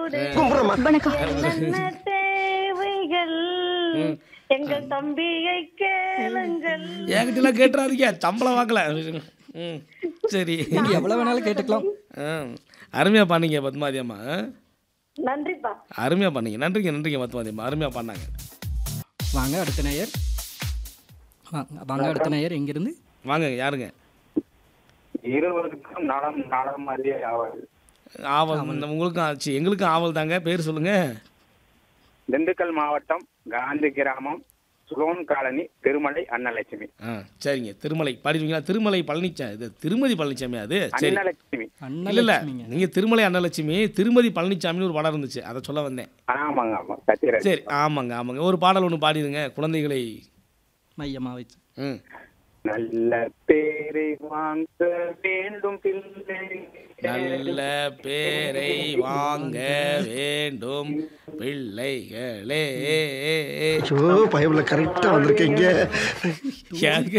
போது வணக்கம் என்னென்ன தேவைகள் எங்கள் தம்பியை கேளுங்கள் என்கிட்டலாம் கேட்டுறாதீங்க சம்பளம் வாங்கல ம் சரி நீங்க எவ்வளவு வேணாலும் கேட்டுக்கலாம் ஆ அருமையாக பண்ணீங்க பத்மாதி அம்மா ஆ? நன்றிப்பா அருமையாக பண்ணீங்க நன்றிங்க நன்றிங்க பத்மாதி அம்மா அருமையாக பண்ணாங்க வாங்க அடுத்த நேயர் வாங்க வாங்க அடுத்த நேயர் எங்கிருந்து வாங்க யாருங்க இருவருக்கும் நலம் நலம் அறிய ஆவாது ஆவல் இந்த உங்களுக்கும் ஆச்சு எங்களுக்கும் ஆவல் தாங்க பேர் சொல்லுங்க திண்டுக்கல் மாவட்டம் காந்தி கிராமம் சுலோன் காலனி திருமலை அன்னலட்சுமி ஆ சரிங்க திருமலை பாடிடுவீங்களா திருமலை பழனிச்சா இது திருமதி பழனிசாமி அது சரி அன்னலட்சுமி இல்ல இல்ல அண்ணலட்சுமிங்க நீங்க திருமலை அன்னலட்சுமி திருமதி பழனிசாமின்னு ஒரு படம் இருந்துச்சு அதை சொல்ல வந்தேன் ஆமாங்க ஆமா சத்யராஜ் சரி ஆமாங்க ஆமாங்க ஒரு பாடல் ஒன்று பாடிடுங்க குழந்தைகளை மையமா வச்சு ம் நல்ல பேரை வாங்க வேண்டும் பிள்ளை நல்ல பேரை வாங்க வேண்டும் பிள்ளைகளே ஐயோ பயவுல கரெக்டா வந்திருக்கீங்க ஏங்க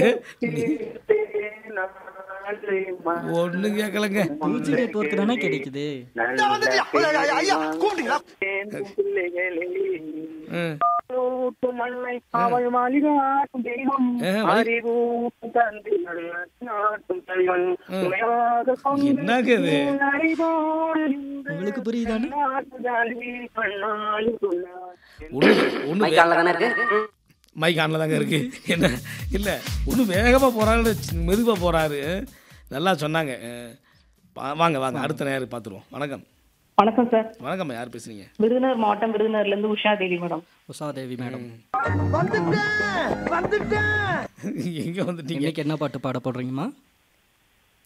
ஒன்றும் கேட்கலங்க பூஜை நெட்ஒர்க் தானே கிடைக்குது ம். மண்ணை அவள் மாளிகாட்டும் தெய்வம் ஆ, வலி- அறிவூட்டும் தந்தை நாட்டும் தலைவன் துணையாக கொண்டு என்னங்க இது அறிவோடு நின்று உங்களுக்கு புரியுதானே நாட்டுதாண்டி கண்ணால் சொன்னார். ஒன்று ஒன்று மைக் ஆனில் தாங்க இருக்கு என்ன இல்லை ஒன்றும் வேகமாக போகிறாரு மெதுவாக போகிறாரு நல்லா சொன்னாங்க அஹ், பா- வாங்க வாங்க அடுத்த நேரம் பார்த்துருவோம் வணக்கம் வணக்கம் சார் வணக்கம் யார் பேசுறீங்க விருதுநகர் மாவட்டம் விருதுநகர்ல இருந்து உஷா தேவி மேடம் உஷாதேவி மேடம் எங்கே வந்துட்டீங்க இன்னைக்கு என்ன பாட்டு பாட போடுறீங்கம்மா